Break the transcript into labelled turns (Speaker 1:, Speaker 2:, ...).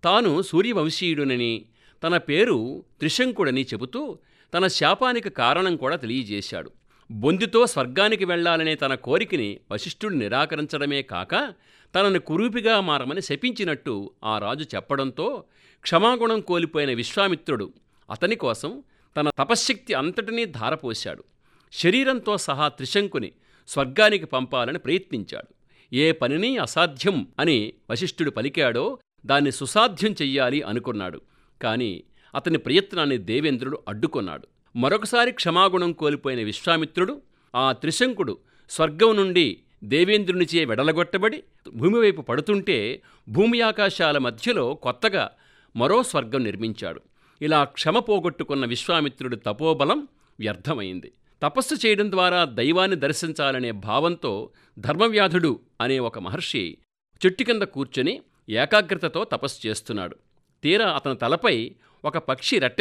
Speaker 1: తాను సూర్యవంశీయుడునని తన పేరు త్రిశంకుడని చెబుతూ తన శాపానికి కారణం కూడా తెలియజేశాడు బొందితో స్వర్గానికి వెళ్ళాలనే తన కోరికని వశిష్ఠుడు నిరాకరించడమే కాక తనను కురూపిగా మారమని శపించినట్టు ఆ రాజు చెప్పడంతో క్షమాగుణం కోల్పోయిన విశ్వామిత్రుడు అతని కోసం తన తపశ్శక్తి అంతటినీ ధారపోశాడు శరీరంతో సహా త్రిశంకుని స్వర్గానికి పంపాలని ప్రయత్నించాడు ఏ పనిని అసాధ్యం అని వశిష్ఠుడు పలికాడో దాన్ని సుసాధ్యం చెయ్యాలి అనుకున్నాడు కానీ అతని ప్రయత్నాన్ని దేవేంద్రుడు అడ్డుకొన్నాడు మరొకసారి క్షమాగుణం కోల్పోయిన విశ్వామిత్రుడు ఆ త్రిశంకుడు స్వర్గం నుండి దేవేంద్రునిచే వెడలగొట్టబడి భూమివైపు పడుతుంటే భూమి ఆకాశాల మధ్యలో కొత్తగా మరో స్వర్గం నిర్మించాడు ఇలా క్షమ పోగొట్టుకున్న విశ్వామిత్రుడి తపోబలం వ్యర్థమైంది తపస్సు చేయడం ద్వారా దైవాన్ని దర్శించాలనే భావంతో ధర్మవ్యాధుడు అనే ఒక మహర్షి చెట్టు కింద కూర్చొని ఏకాగ్రతతో తపస్సు చేస్తున్నాడు తీరా అతని తలపై ఒక పక్షి రెట్ట